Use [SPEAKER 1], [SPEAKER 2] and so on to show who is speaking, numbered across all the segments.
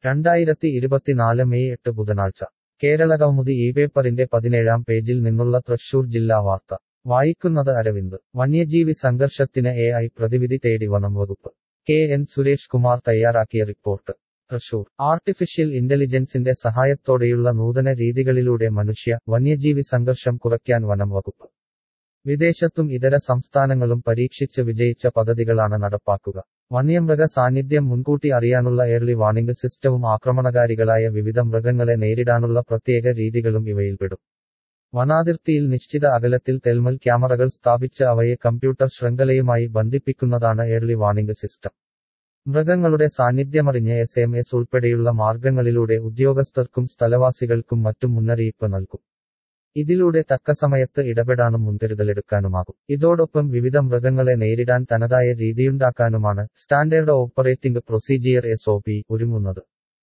[SPEAKER 1] രണ്ടായിരത്തി ഇരുപത്തിനാല് മെയ് എട്ട് ബുധനാഴ്ച കേരളകൗമുദി ഈ പേപ്പറിന്റെ പതിനേഴാം പേജിൽ നിന്നുള്ള തൃശൂർ ജില്ലാ വാർത്ത വായിക്കുന്നത് അരവിന്ദ് വന്യജീവി സംഘർഷത്തിന് എ ഐ പ്രതിവിധി തേടി വനം വകുപ്പ് കെ എൻ സുരേഷ് കുമാർ തയ്യാറാക്കിയ റിപ്പോർട്ട് തൃശൂർ ആർട്ടിഫിഷ്യൽ ഇന്റലിജൻസിന്റെ സഹായത്തോടെയുള്ള നൂതന രീതികളിലൂടെ മനുഷ്യ വന്യജീവി സംഘർഷം കുറയ്ക്കാൻ വനം വകുപ്പ് വിദേശത്തും ഇതര സംസ്ഥാനങ്ങളും പരീക്ഷിച്ച് വിജയിച്ച പദ്ധതികളാണ് നടപ്പാക്കുക വന്യമൃഗ സാന്നിധ്യം മുൻകൂട്ടി അറിയാനുള്ള ഏർലി വാണിംഗ് സിസ്റ്റവും ആക്രമണകാരികളായ വിവിധ മൃഗങ്ങളെ നേരിടാനുള്ള പ്രത്യേക രീതികളും ഇവയിൽപ്പെടും വനാതിർത്തിയിൽ നിശ്ചിത അകലത്തിൽ തെൽമൽ ക്യാമറകൾ സ്ഥാപിച്ച് അവയെ കമ്പ്യൂട്ടർ ശൃംഖലയുമായി ബന്ധിപ്പിക്കുന്നതാണ് ഏർലി വാണിംഗ് സിസ്റ്റം മൃഗങ്ങളുടെ സാന്നിധ്യമറിഞ്ഞ് എസ് എം എസ് ഉൾപ്പെടെയുള്ള മാർഗങ്ങളിലൂടെ ഉദ്യോഗസ്ഥർക്കും സ്ഥലവാസികൾക്കും മറ്റും മുന്നറിയിപ്പ് നൽകും ഇതിലൂടെ തക്ക സമയത്ത് ഇടപെടാനും മുൻകരുതലെടുക്കാനുമാകും ഇതോടൊപ്പം വിവിധ മൃഗങ്ങളെ നേരിടാൻ തനതായ രീതിയുണ്ടാക്കാനുമാണ് standard operating procedure S O P ഒരുങ്ങുന്നത്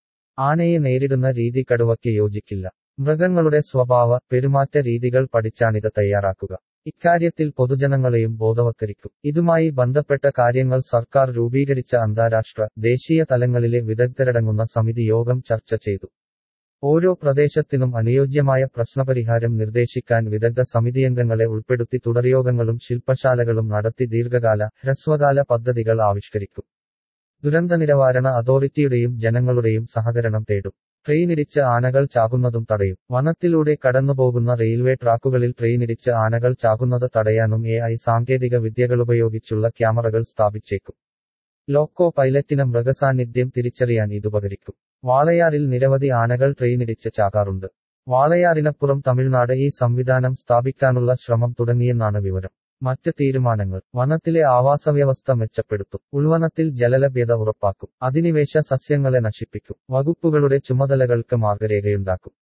[SPEAKER 1] ആനയെ നേരിടുന്ന രീതി കടുവയ്ക്ക് യോജിക്കില്ല മൃഗങ്ങളുടെ സ്വഭാവ പെരുമാറ്റ രീതികൾ പഠിച്ചാണിത് തയ്യാറാക്കുക ഇക്കാര്യത്തിൽ പൊതുജനങ്ങളെയും ബോധവത്കരിക്കും ഇതുമായി ബന്ധപ്പെട്ട കാര്യങ്ങൾ സർക്കാർ രൂപീകരിച്ച അന്താരാഷ്ട്ര ദേശീയ തലങ്ങളിലെ വിദഗ്ധരടങ്ങുന്ന സമിതി യോഗം ചർച്ച ചെയ്തു ഓരോ പ്രദേശത്തിനും അനുയോജ്യമായ പ്രശ്നപരിഹാരം നിർദ്ദേശിക്കാൻ വിദഗ്ധ സമിതിയംഗങ്ങളെ ഉൾപ്പെടുത്തി തുടർയോഗങ്ങളും ശില്പശാലകളും നടത്തി ദീർഘകാല ഹ്രസ്വകാല പദ്ധതികൾ ആവിഷ്കരിക്കും ദുരന്ത നിവാരണ അതോറിറ്റിയുടെയും ജനങ്ങളുടെയും സഹകരണം തേടും ട്രെയിനിടിച്ച് ആനകൾ ചാകുന്നതും തടയും വനത്തിലൂടെ കടന്നുപോകുന്ന റെയിൽവേ ട്രാക്കുകളിൽ ട്രെയിനിടിച്ച് ആനകൾ ചാകുന്നത് തടയാനും എ ഐ സാങ്കേതിക വിദ്യകളുപയോഗിച്ചുള്ള ക്യാമറകൾ സ്ഥാപിച്ചേക്കും ലോക്കോ പൈലറ്റിന് മൃഗസാന്നിധ്യം തിരിച്ചറിയാൻ ഇതുപകരിക്കും വാളയാറിൽ നിരവധി ആനകൾ ട്രെയിനിടിച്ച് ചാകാറുണ്ട് വാളയാറിനപ്പുറം തമിഴ്നാട് ഈ സംവിധാനം സ്ഥാപിക്കാനുള്ള ശ്രമം തുടങ്ങിയെന്നാണ് വിവരം മറ്റ് തീരുമാനങ്ങൾ വനത്തിലെ ആവാസവ്യവസ്ഥ മെച്ചപ്പെടുത്തും ഉൾവനത്തിൽ ജലലഭ്യത ഉറപ്പാക്കും അധിനിവേശ സസ്യങ്ങളെ നശിപ്പിക്കും വകുപ്പുകളുടെ ചുമതലകൾക്ക് മാർഗരേഖയുണ്ടാക്കും